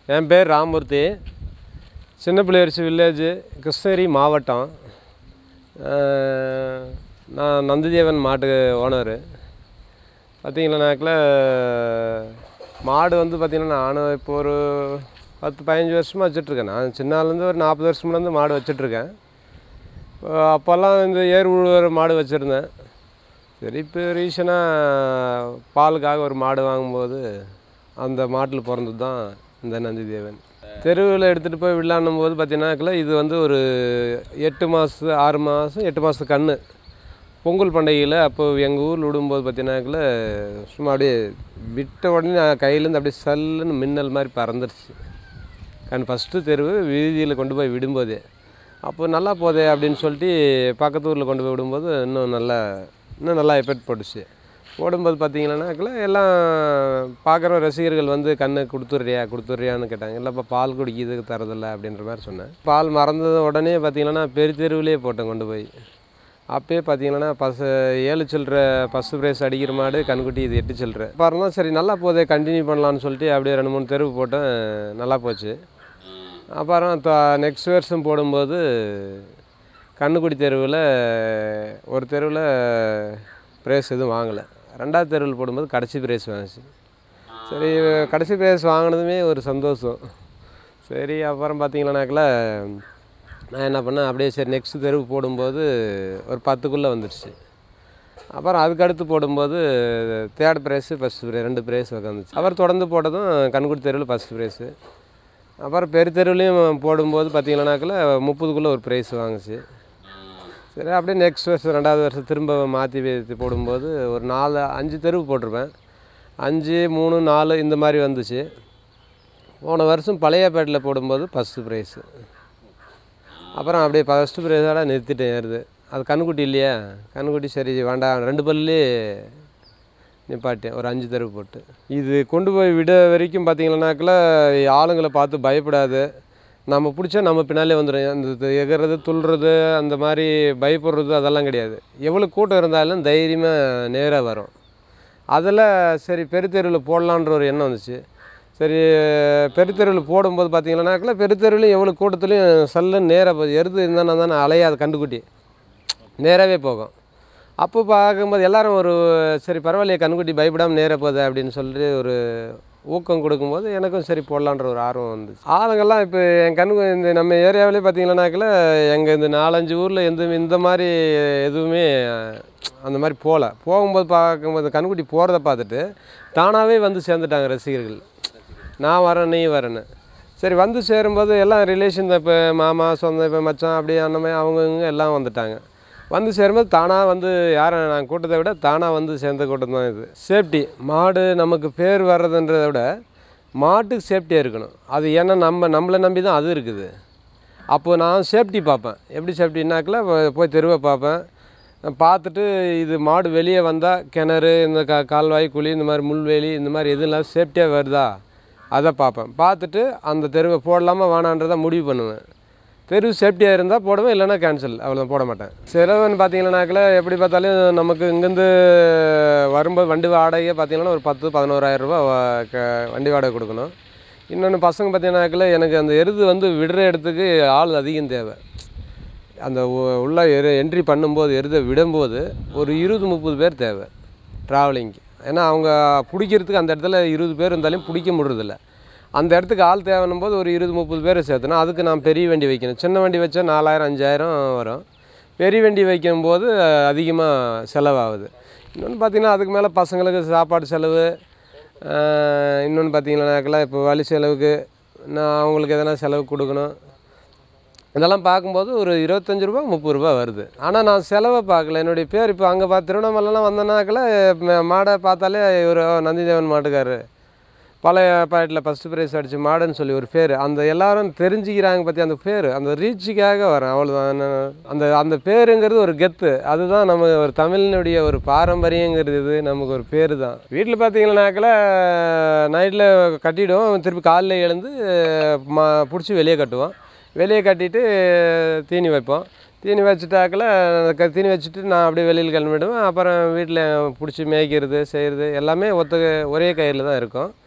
என் பேர் ராமூர்த்தி சின்ன பிள்ளையரிசி வில்லேஜ் கிருஷ்ணகிரி மாவட்டம் அஹ், நான் நந்திதேவன் மாட்டு ஓனரு பார்த்தீங்கன்னாக்கில் மாடு வந்து பார்த்திங்கன்னா நான் இப்போ ஒரு பத்து பதினஞ்சு வருஷமாக வச்சிட்ருக்கேன் நான் சின்னாலேருந்து ஒரு நாற்பது வருஷம்லேருந்து மாடு வச்சிட்ருக்கேன் இப்போ அப்போல்லாம் இந்த ஏர் உழுவுற மாடு வச்சுருந்தேன் சரி இப்போ ரீசனாக பாலுக்காக ஒரு மாடு வாங்கும்போது அந்த மாட்டில் பிறந்தது தான் இந்த நந்திதேவன் தெருவில் எடுத்துகிட்டு போய் விளாடும் போது பார்த்தீங்கன்னாக்கில் இது வந்து ஒரு எட்டு மாதம் ஆறு மாதம் எட்டு மாதத்து கன்று பொங்கல் பண்டிகையில் அப்போ எங்கள் ஊரில் விடும்போது பார்த்தீங்கன்னாக்கில் சும்மா அப்படியே விட்ட உடனே நான் கையிலேருந்து அப்படியே சல்லுன்னு மின்னல் மாதிரி பறந்துருச்சு கண் ஃபஸ்ட்டு தெருவு வீதியில் கொண்டு போய் விடும்போதே அப்போ நல்லா போதே அப்படின்னு சொல்லிட்டு பக்கத்து ஊரில் கொண்டு போய் விடும்போது இன்னும் நல்லா இன்னும் நல்லா எஃபெக்ட் போட்டுச்சு போடும்போது பார்த்தீங்கன்னாக்கில் எல்லாம் பார்க்குற ரசிகர்கள் வந்து கண்ணு கொடுத்துட்றியா கொடுத்துட்றியான்னு கேட்டாங்க இல்லைப்பா பால் குடிக்கிறதுக்கு தரதில்ல அப்படின்ற மாதிரி சொன்னேன் பால் மறந்தது உடனே பார்த்தீங்கன்னா பெரிய தெருவிலே போட்டேன் கொண்டு போய் அப்பயே பார்த்தீங்கன்னா பசு ஏழு சில்லற பசு பிரேஸ் அடிக்கிற மாடு கண்குட்டி இது எட்டு சில்லற அப்புறம் தான் சரி நல்லா போதே கண்டினியூ பண்ணலான்னு சொல்லிட்டு அப்படியே ரெண்டு மூணு தெருவு போட்டேன் நல்லா போச்சு அப்புறம் நெக்ஸ்ட் வருஷம் போடும்போது கண்ணுக்குடி தெருவில் ஒரு தெருவில் ப்ரைஸ் எதுவும் வாங்கலை ரெண்டாவது தெருவில் போடும்போது கடைசி ப்ரைஸ் வாங்கிச்சு சரி கடைசி ப்ரைஸ் வாங்கினதுமே ஒரு சந்தோஷம் சரி அப்புறம் பார்த்தீங்கன்னாக்கில் நான் என்ன பண்ணேன் அப்படியே சரி நெக்ஸ்ட் தெருவு போடும்போது ஒரு பத்துக்குள்ளே வந்துடுச்சு அப்புறம் அதுக்கு அடுத்து போடும்போது தேர்ட் ப்ரைஸு ஃபஸ்ட் ப்ரைஸ் ரெண்டு ப்ரைஸ் உக்காந்துச்சு அப்புறம் தொடர்ந்து போட்டதும் கண்குடி தெருவில் ஃபஸ்ட் ப்ரைஸு அப்புறம் பெரு தெருவுலேயும் போடும்போது பார்த்தீங்கன்னாக்கில் முப்பதுக்குள்ளே ஒரு ப்ரைஸ் வாங்குச்சு சரி அப்படியே நெக்ஸ்ட் வருஷம் ரெண்டாவது வருஷம் திரும்ப மாற்றி வைத்து போடும்போது ஒரு நாலு அஞ்சு தெருவு போட்டிருப்பேன் அஞ்சு மூணு நாலு இந்த மாதிரி வந்துச்சு போன வருஷம் பழையப்பேட்டில் போடும்போது ஃபஸ்ட்டு ப்ரைஸு அப்புறம் அப்படியே ஃபஸ்ட்டு ப்ரைஸோட நிறுத்திட்டேன் ஏறுது அது கண்ணுக்குட்டி இல்லையா கண்ணுக்குட்டி சரி வேண்டாம் ரெண்டு பல்லே நிப்பாட்டேன் ஒரு அஞ்சு தெருவு போட்டு இது கொண்டு போய் விட வரைக்கும் பார்த்தீங்கன்னாக்கில் ஆளுங்களை பார்த்து பயப்படாது நம்ம பிடிச்சா நம்ம பின்னாலே வந்துடும் அந்த இது எகிறது துள்ளுறது அந்த மாதிரி பயப்படுறது அதெல்லாம் கிடையாது எவ்வளோ கூட்டம் இருந்தாலும் தைரியமாக நேராக வரும் அதில் சரி பெருத்தெருவில் போடலான்ற ஒரு எண்ணம் வந்துச்சு சரி பெருத்தெருவில் போடும்போது பார்த்தீங்கன்னாக்கில் பெருத்தெருவிலையும் எவ்வளோ கூட்டத்துலையும் சல்லுன்னு நேராக போகுது எருது இருந்தால் தானே அலையாது கண்டுக்குட்டி நேராகவே போகும் அப்போ பார்க்கும்போது எல்லாரும் ஒரு சரி பரவாயில்லையே கண்ணுக்குட்டி பயப்படாமல் நேராக போகுது அப்படின்னு சொல்லிட்டு ஒரு ஊக்கம் கொடுக்கும்போது எனக்கும் சரி போடலான்ற ஒரு ஆர்வம் வந்துச்சு ஆளுங்கெல்லாம் இப்போ என் கண்ணு இந்த நம்ம ஏரியாவிலே பார்த்தீங்கன்னாக்கில் எங்கள் இந்த நாலஞ்சு ஊரில் எந்த இந்த மாதிரி எதுவுமே அந்த மாதிரி போகல போகும்போது பார்க்கும்போது கண்ணுக்குட்டி போகிறத பார்த்துட்டு தானாகவே வந்து சேர்ந்துட்டாங்க ரசிகர்கள் நான் வரேன் நீ வரேன்னு சரி வந்து சேரும்போது எல்லாம் ரிலேஷன் இப்போ மாமா சொந்தம் இப்போ மச்சான் அப்படியே அண்ணமே அவங்கவுங்க எல்லாம் வந்துட்டாங்க வந்து சேரும்போது தானாக வந்து யாரை நான் கூட்டத்தை விட தானாக வந்து சேர்ந்த கூட்டம் தான் இது சேஃப்டி மாடு நமக்கு பேர் வர்றதுன்றதை விட மாட்டுக்கு சேஃப்டியாக இருக்கணும் அது ஏன்னா நம்ம நம்மளை நம்பி தான் அது இருக்குது அப்போ நான் சேஃப்டி பார்ப்பேன் எப்படி சேஃப்டினாக்கில் போய் தெருவை பார்ப்பேன் பார்த்துட்டு இது மாடு வெளியே வந்தால் கிணறு இந்த கா கால்வாய் குழி இந்த மாதிரி முள்வேலி இந்த மாதிரி எதுவும் சேஃப்டியாக வருதா அதை பார்ப்பேன் பார்த்துட்டு அந்த தெருவை போடலாமா வேணான்றதை முடிவு பண்ணுவேன் தெருவு சேஃப்டியாக இருந்தால் போடுவேன் இல்லைன்னா கேன்சல் அவ்வளோதான் போட மாட்டேன் செலவுன்னு பார்த்தீங்கன்னாக்கில் எப்படி பார்த்தாலும் நமக்கு இங்கேருந்து வரும்போது வண்டி வாடகையே பார்த்தீங்கன்னா ஒரு பத்து பதினோராயிரம் ரூபா வ- க- வண்டி வாடகை கொடுக்கணும் இன்னொன்று பசங்க பார்த்தீங்கன்னாக்கில் எனக்கு அந்த எருது வந்து விடுற இடத்துக்கு ஆள் அதிகம் தேவை அந்த உ- உள்ள எரு என்ட்ரி பண்ணும்போது எருதை விடும்போது ஒரு இருபது முப்பது பேர் தேவை ட்ராவலிங்க்கு ஏன்னா அவங்க பிடிக்கிறதுக்கு அந்த இடத்துல இருபது பேர் இருந்தாலும் பிடிக்க முடியறதில்ல அந்த இடத்துக்கு ஆள் தேவைன்னும் போது ஒரு இருபது முப்பது பேரை சேர்த்தனா அதுக்கு நான் பெரிய வண்டி வைக்கணும் சின்ன வண்டி வச்சா நாலாயிரம் அஞ்சாயிரம் வரும் பெரிய வண்டி வைக்கும்போது அதிகமாக செலவாகுது இன்னொன்று பார்த்தீங்கன்னா அதுக்கு மேலே பசங்களுக்கு சாப்பாடு செலவு இன்னொன்று பார்த்தீங்கன்னாக்கெல்லாம் இப்போ வழி செலவுக்கு நான் அவங்களுக்கு எதனா செலவு கொடுக்கணும் இதெல்லாம் பார்க்கும்போது ஒரு இருபத்தஞ்சி ரூபா முப்பது ரூபா வருது ஆனால் நான் செலவை பார்க்கல என்னுடைய பேர் இப்போ அங்கே பார்த்து திருவண்ணாமலைலாம் வந்தேனாக்கில் ம- மாடை பார்த்தாலே ஒரு நந்திதேவன் மாட்டுக்காரு பழைய பாட்டில் ஃபஸ்ட்டு ப்ரைஸ் அடிச்சு மாடுன்னு சொல்லி ஒரு பேர் அந்த எல்லாரும் தெரிஞ்சுக்கிறாங்க பற்றி அந்த பேர் அந்த ரீச்சுக்காக வரேன் அவ்வளோதான் நான் அந்த அந்த பேருங்கிறது ஒரு கெத்து அதுதான் நம்ம ஒரு தமிழினுடைய ஒரு பாரம்பரியங்கிறது இது நமக்கு ஒரு பேர் தான் வீட்டில் பார்த்தீங்கன்னாக்கில் நைட்டில் கட்டிவிடுவோம் திருப்பி காலைல எழுந்து மா பிடிச்சி வெளியே கட்டுவோம் வெளியே கட்டிட்டு தீனி வைப்போம் தீனி வச்சுட்டாக்கில் க தீனி வச்சுட்டு நான் அப்படியே வெளியில் கிளம்பிடுவேன் அப்புறம் வீட்டில் பிடிச்சி மேய்க்கிறது செய்கிறது எல்லாமே ஒத்த ஒரே கயிறில் தான் இருக்கும்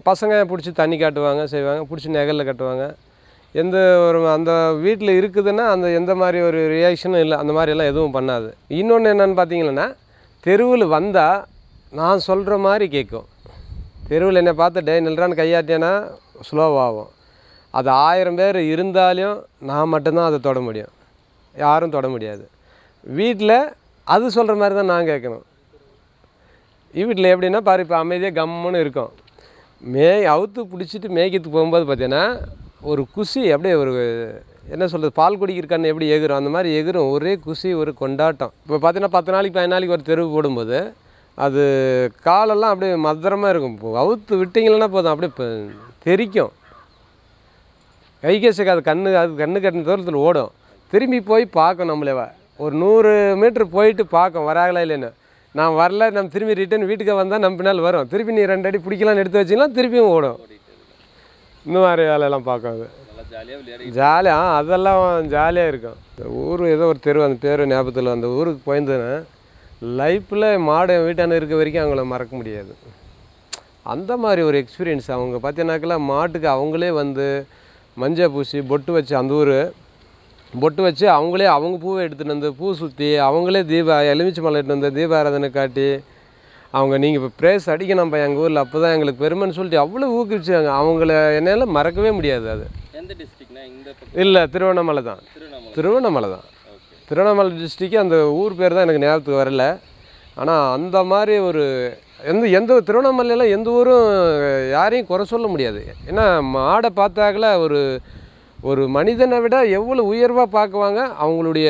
பசங்க பிடிச்சி தண்ணி காட்டுவாங்க செய்வாங்க பிடிச்சி நெகலில் கட்டுவாங்க எந்த ஒரு அந்த வீட்டில் இருக்குதுன்னா அந்த எந்த மாதிரி ஒரு ரியாக்ஷனும் இல்லை அந்த மாதிரியெல்லாம் எதுவும் பண்ணாது இன்னொன்று என்னென்னு பார்த்தீங்கன்னா தெருவில் வந்தால் நான் சொல்கிற மாதிரி கேட்கும் தெருவில் என்னை பார்த்து டே நில்றான்னு கையாட்டியேன்னா ஸ்லோவாகும் அது ஆயிரம் பேர் இருந்தாலும் நான் மட்டும்தான் அதை தொட முடியும் யாரும் தொட முடியாது வீட்டில் அது சொல்கிற மாதிரி தான் நான் கேட்கணும் வீட்டில் எப்படின்னா பாரு இப்போ அமைதியாக கம்முன்னு இருக்கும் மே அவுத்து பிடிச்சிட்டு மேய்க்கிறதுக்கு போகும்போது பார்த்தீங்கன்னா ஒரு குஷி அப்படியே ஒரு என்ன சொல்கிறது பால் குடிக்கிற கண்ணு எப்படி எகிரும் அந்த மாதிரி எகிரும் ஒரே குஷி ஒரு கொண்டாட்டம் இப்போ பார்த்தீங்கன்னா பத்து நாளைக்கு பதினாலு நாளைக்கு ஒரு தெருவு போடும்போது அது காலெல்லாம் அப்படியே மதுரமாக இருக்கும் இப்போ அவுத்து விட்டிங்கன்னா போதும் அப்படியே இப்போ தெரிக்கும் கை கேசுக்கு அது கண்ணு அது கண்ணு கட்டின தூரத்தில் ஓடும் திரும்பி போய் பார்க்கும் நம்மளே ஒரு நூறு மீட்ரு போயிட்டு பார்க்கும் வராங்களா இல்லைன்னு நான் வரல நம்ம திரும்பி ரிட்டர்ன் வீட்டுக்கு வந்தால் நம்ம பின்னால் வரும் திருப்பி நீ ரெண்டு அடி பிடிக்கலாம்னு எடுத்து வச்சிங்கன்னா திருப்பியும் ஓடும் இந்த மாதிரி வேலையெல்லாம் பார்க்கும் அது நல்லா ஜாலியாக விளையாடி ஜாலியாக அதெல்லாம் ஜாலியாக இருக்கும் இந்த ஊர் ஏதோ ஒரு தெரு அந்த பேர் ஞாபகத்தில் அந்த ஊருக்கு போயிருந்தேன்னா லைஃப்பில் மாடு என் வீட்டான இருக்க வரைக்கும் அவங்கள மறக்க முடியாது அந்த மாதிரி ஒரு எக்ஸ்பீரியன்ஸ் அவங்க பார்த்தீங்கன்னாக்கா மாட்டுக்கு அவங்களே வந்து மஞ்சள் பூசி பொட்டு வச்சு அந்த ஊர் பொட்டு வச்சு அவங்களே அவங்க பூவை எடுத்துகிட்டு வந்து பூ சுற்றி அவங்களே தீப எலுமிச்சை மலை எடுத்துட்டு வந்து தீபாராதனை காட்டி அவங்க நீங்கள் இப்போ ப்ரேஸ் அடிக்கணும்ப்பா எங்கள் ஊரில் அப்போ தான் எங்களுக்கு பெருமைன்னு சொல்லிட்டு அவ்வளோ ஊக்குவிச்சாங்க அவங்கள என்னால் மறக்கவே முடியாது அது எந்த டிஸ்ட்ரிக்ட்னா இந்த பக்கம் இல்லை திருவண்ணாமலை தான் திருவண்ணாமலை திருவண்ணாமலை தான் ஓகே திருவண்ணாமலை டிஸ்ட்ரிக்கு அந்த ஊர் பேர் தான் எனக்கு ஞாபகத்துக்கு வரல ஆனால் அந்த மாதிரி ஒரு எந்த எந்த திருவண்ணாமலையில் எந்த ஊரும் யாரையும் குறை சொல்ல முடியாது ஏன்னா மாடை பார்த்தாக்கல ஒரு ஒரு மனிதனை விட எவ்வளோ உயர்வாக பார்க்குவாங்க அவங்களுடைய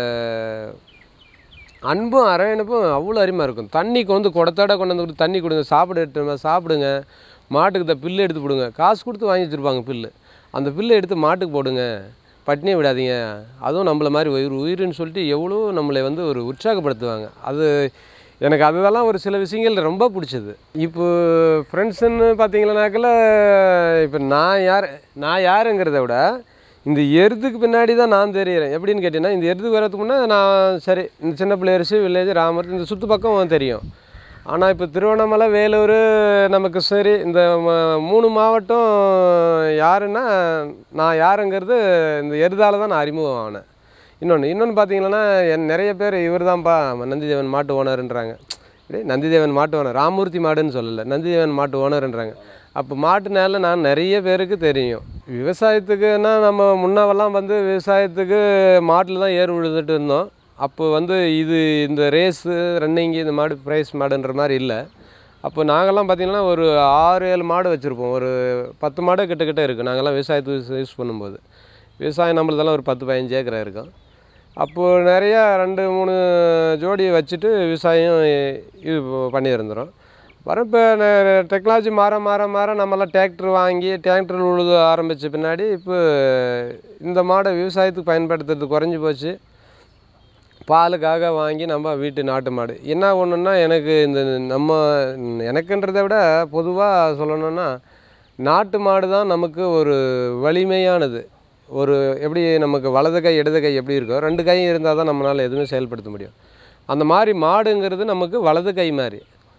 அன்பும் அரவணைப்பும் அவ்வளோ அருமையாக இருக்கும் தண்ணிக்கு வந்து குடத்தோட கொண்டு வந்து கொடுத்து தண்ணி கொடுங்க சாப்பிட எடுத்து சாப்பிடுங்க மாட்டுக்கு இந்த பில்லு எடுத்து போடுங்க காசு கொடுத்து வாங்கி வச்சுருப்பாங்க பில்லு அந்த பில்லை எடுத்து மாட்டுக்கு போடுங்க பட்டினியை விடாதீங்க அதுவும் நம்மள மாதிரி உயிர் உயிர்னு சொல்லிட்டு எவ்வளோ நம்மளை வந்து ஒரு உற்சாகப்படுத்துவாங்க அது எனக்கு அதெல்லாம் ஒரு சில விஷயங்கள் ரொம்ப பிடிச்சது இப்போ ஃப்ரெண்ட்ஸுன்னு பார்த்தீங்கன்னாக்கல இப்போ நான் யார் நான் யாருங்கிறத விட இந்த எருதுக்கு பின்னாடி தான் நான் தெரியுறேன் எப்படின்னு கேட்டிங்கன்னா இந்த எருதுக்கு வரதுக்கு முன்னே நான் சரி இந்த சின்ன பிள்ளையரசு வில்லேஜ் ராமர் இந்த சுற்று பக்கம் தெரியும் ஆனால் இப்போ திருவண்ணாமலை வேலூர் நமக்கு சரி இந்த ம- மூணு மாவட்டம் யாருன்னா நான் யாருங்கிறது இந்த எருதால தான் நான் அறிமுகம் ஆனேன் இன்னொன்று இன்னொன்று பார்த்தீங்கன்னா என் நிறைய பேர் இவர் தான்ப்பா நந்திதேவன் மாட்டு ஓனருன்றாங்க டேய் நந்திதேவன் மாட்டு ஓனர் ராமூர்த்தி மாடுன்னு சொல்லலை நந்திதேவன் மாட்டு ஓனருன்றாங்க அப்போ மாட்டுனால நான் நிறைய பேருக்கு தெரியும் விவசாயத்துக்குன்னா நம்ம முன்னவெல்லாம் வந்து விவசாயத்துக்கு மாட்டில் தான் ஏர் உழுதுட்டு இருந்தோம் அப்போ வந்து இது இந்த ரேஸு ரன்னிங்கு இந்த மாடு ப்ரைஸ் மாடுன்ற மாதிரி இல்லை அப்போ நாங்கள்லாம் பார்த்திங்கன்னா ஒரு ஆறு ஏழு மாடு வச்சுருப்போம் ஒரு பத்து மாடு கிட்ட கிட்ட இருக்குது நாங்கள்லாம் விவசாயத்துக்கு யூஸ் பண்ணும்போது விவசாயம் நம்மளதெல்லாம் ஒரு பத்து பதினஞ்சு ஏக்கரா இருக்கும் அப்போது நிறையா ரெண்டு மூணு ஜோடி வச்சுட்டு விவசாயம் இது பண்ணி இருந்துரும் அப்புறம் இப்போ டெக்னாலஜி மாற மாற மாற நம்மலாம் டிராக்டர் வாங்கி டிராக்டர் உழுது ஆரம்பித்த பின்னாடி இப்போ இந்த மாடை விவசாயத்துக்கு பயன்படுத்துறது குறைஞ்சி போச்சு பாலுக்காக வாங்கி நம்ம வீட்டு நாட்டு மாடு என்ன ஒன்றுன்னா எனக்கு இந்த நம்ம எனக்குன்றதை விட பொதுவாக சொல்லணும்னா நாட்டு மாடு தான் நமக்கு ஒரு வலிமையானது ஒரு எப்படி நமக்கு வலது கை இடது கை எப்படி இருக்கோ ரெண்டு கையும் இருந்தால் தான் நம்மளால் எதுவுமே செயல்படுத்த முடியும் அந்த மாதிரி மாடுங்கிறது நமக்கு வலது கை மாதிரி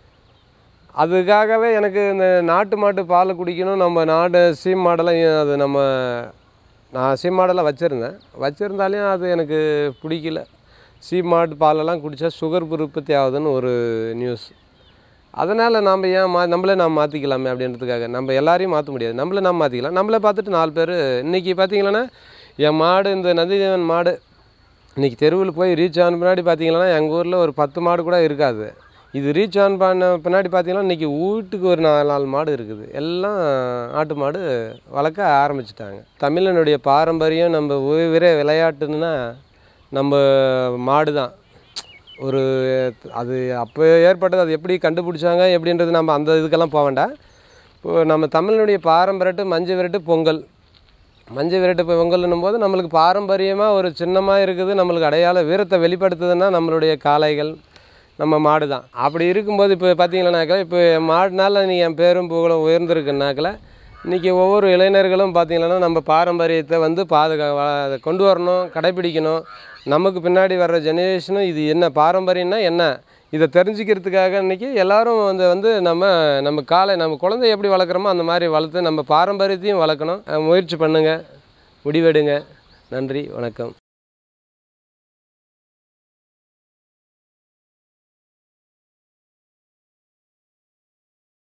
அதுக்காகவே எனக்கு இந்த நாட்டு மாட்டு பால் குடிக்கணும் நம்ம நாடு சீம் மாடெல்லாம் ஏன் அது நம்ம நான் சீம் மாடெல்லாம் வச்சுருந்தேன் வச்சுருந்தாலையும் அது எனக்கு பிடிக்கல சீம் மாட்டு பாலெல்லாம் குடித்தா சுகர் உற்பத்தி ஆகுதுன்னு ஒரு நியூஸ் அதனால் நாம் ஏன் மா நம்மளே நாம் மாற்றிக்கலாமே அப்படின்றதுக்காக நம்ம எல்லாரையும் மாற்ற முடியாது நம்மளே நாம் மாற்றிக்கலாம் நம்மளே பார்த்துட்டு நாலு பேர் இன்றைக்கி பார்த்தீங்கன்னா என் மாடு இந்த நந்திதேவன் மாடு இன்றைக்கி தெருவில் போய் ரீச் ஆன பின்னாடி பார்த்தீங்கன்னா எங்கள் ஊரில் ஒரு பத்து மாடு கூட இருக்காது இது ரீச் ஆன் பண்ண பின்னாடி பார்த்தீங்கன்னா இன்றைக்கி வீட்டுக்கு ஒரு நாலு நாலு மாடு இருக்குது எல்லாம் நாட்டு மாடு வளர்க்க ஆரம்பிச்சிட்டாங்க தமிழனுடைய பாரம்பரியம் நம்ம உயிரே விளையாட்டுன்னா நம்ம மாடு தான் ஒரு அது அப்போ ஏற்பட்டது அது எப்படி கண்டுபிடிச்சாங்க எப்படின்றது நம்ம அந்த இதுக்கெல்லாம் போக வேண்டாம் இப்போ நம்ம தமிழனுடைய பாரம்பரியட்டு மஞ்சள் விரட்டு பொங்கல் மஞ்சள் விரட்டு பொங்கல்னும் போது நம்மளுக்கு பாரம்பரியமாக ஒரு சின்னமாக இருக்குது நம்மளுக்கு அடையாள வீரத்தை வெளிப்படுத்துதுன்னா நம்மளுடைய காளைகள் நம்ம மாடு தான் அப்படி இருக்கும்போது இப்போ பார்த்தீங்கன்னாக்கா இப்போ என் மாடுனால நீ என் பேரும் புகழும் உயர்ந்திருக்குனாக்கல இன்றைக்கி ஒவ்வொரு இளைஞர்களும் பார்த்தீங்கன்னா நம்ம பாரம்பரியத்தை வந்து பாதுகா வ- அதை கொண்டு வரணும் கடைப்பிடிக்கணும் நமக்கு பின்னாடி வர்ற ஜெனரேஷனும் இது என்ன பாரம்பரியம்னா என்ன இதை தெரிஞ்சுக்கிறதுக்காக இன்றைக்கி எல்லாரும் வந்து வந்து நம்ம நம்ம காலை நம்ம குழந்தைய எப்படி வளர்க்குறோமோ அந்த மாதிரி வளர்த்து நம்ம பாரம்பரியத்தையும் வளர்க்கணும் அஹ் முயற்சி பண்ணுங்கள் முடிவெடுங்க நன்றி வணக்கம்